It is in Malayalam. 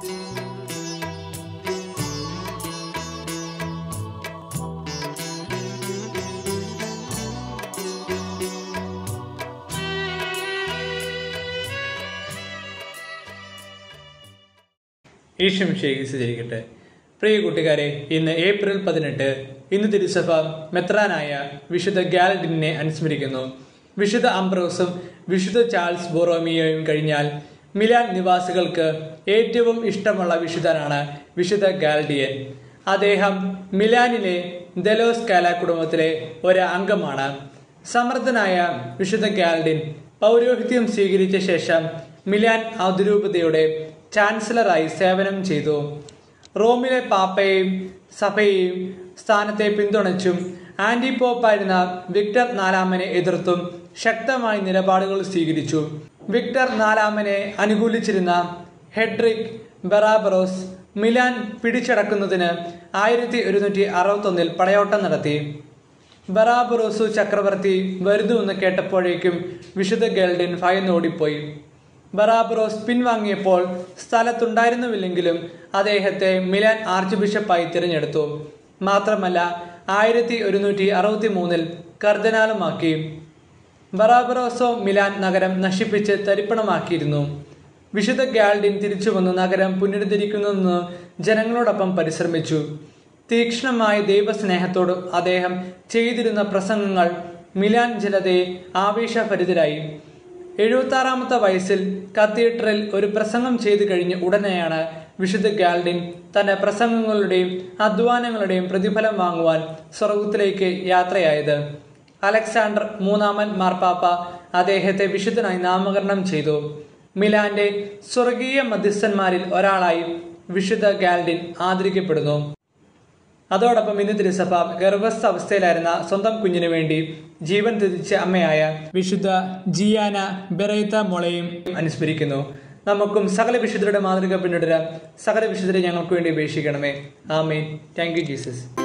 ഈശ്വം സ്വീകരിക്കട്ടെ പ്രിയ കൂട്ടുകാരെ ഇന്ന് ഏപ്രിൽ പതിനെട്ട് ഇന്ന് തിരുസഭ മെത്രാനായ വിശുദ്ധ ഗാലഡിനെ അനുസ്മരിക്കുന്നു വിശുദ്ധ അംബ്രോസും വിശുദ്ധ ചാൾസ് ബോറോമിയോയും കഴിഞ്ഞാൽ മിലാൻ നിവാസികൾക്ക് ഏറ്റവും ഇഷ്ടമുള്ള വിശുദ്ധനാണ് വിശുദ്ധ ഗാൽഡിയൻ അദ്ദേഹം മിലാനിലെ ദലോസ് കാല കുടുംബത്തിലെ ഒരു അംഗമാണ് സമർത്ഥനായ വിശുദ്ധ ഗാൽഡിൻ പൗരോഹിത്യം സ്വീകരിച്ച ശേഷം മിലാൻ അതിരൂപതയുടെ ചാൻസലറായി സേവനം ചെയ്തു റോമിലെ പാപ്പയെയും സഭയെയും സ്ഥാനത്തെ പിന്തുണച്ചും ആന്റി പോപ്പായിരുന്ന വിക്ടർ നാലാമനെ എതിർത്തും ശക്തമായ നിലപാടുകൾ സ്വീകരിച്ചു വിക്ടർ നാലാമനെ അനുകൂലിച്ചിരുന്ന ഹെഡ്രിക് ബെറാബറോസ് മിലാൻ പിടിച്ചടക്കുന്നതിന് ആയിരത്തി ഒരുന്നൂറ്റി അറുപത്തൊന്നിൽ പടയോട്ടം നടത്തി ബറാബറോസു ചക്രവർത്തി വരുന്നുവെന്ന് കേട്ടപ്പോഴേക്കും വിശുദ്ധ ഗൽഡിൻ ഭയന്നോടിപ്പോയി ബറാബറോസ് പിൻവാങ്ങിയപ്പോൾ സ്ഥലത്തുണ്ടായിരുന്നുമില്ലെങ്കിലും അദ്ദേഹത്തെ മിലാൻ ആർച്ച് ബിഷപ്പായി തിരഞ്ഞെടുത്തു മാത്രമല്ല ആയിരത്തി ഒരുന്നൂറ്റി അറുപത്തി മൂന്നിൽ കർദനാലുമാക്കി ബറാബറോസോ മിലാൻ നഗരം നശിപ്പിച്ച് തരിപ്പണമാക്കിയിരുന്നു വിശുദ്ധ ഗാൽഡിൻ തിരിച്ചു വന്ന് നഗരം പുനരുദ്ധരിക്കുന്നതെന്ന് ജനങ്ങളോടൊപ്പം പരിശ്രമിച്ചു തീക്ഷ്ണമായ ദൈവസ്നേഹത്തോട് അദ്ദേഹം ചെയ്തിരുന്ന പ്രസംഗങ്ങൾ മിലാൻ ജനതയെ ആവേശഭരിതരായി എഴുപത്താറാമത്തെ വയസ്സിൽ കത്തീഡ്രൽ ഒരു പ്രസംഗം ചെയ്തു കഴിഞ്ഞ് ഉടനെയാണ് വിശുദ്ധ ഗാൽഡിൻ തന്റെ പ്രസംഗങ്ങളുടെയും അധ്വാനങ്ങളുടെയും പ്രതിഫലം വാങ്ങുവാൻ സ്വർഗത്തിലേക്ക് യാത്രയായത് അലക്സാണ്ടർ മൂന്നാമൻ മാർപ്പാപ്പ അദ്ദേഹത്തെ വിശുദ്ധനായി നാമകരണം ചെയ്തു മിലാന്റെ സ്വർഗീയ മധ്യസ്ഥന്മാരിൽ ഒരാളായി വിശുദ്ധ ഗാൽഡിൻ ആദരിക്കപ്പെടുന്നു അതോടൊപ്പം ഇന്ന് തിരുസഭ ഗർഭസ്ഥ അവസ്ഥയിലായിരുന്ന സ്വന്തം കുഞ്ഞിനു വേണ്ടി ജീവൻ തിരിച്ച അമ്മയായ വിശുദ്ധ ജിയാന ബെറൈത്ത മോളെയും അനുസ്മരിക്കുന്നു നമുക്കും സകല വിശുദ്ധരുടെ മാതൃക പിന്തുടരാം സകല വിശുദ്ധരെ ഞങ്ങൾക്ക് വേണ്ടി അപേക്ഷിക്കണമേ ആമേൻ താങ്ക് യു ജീസസ്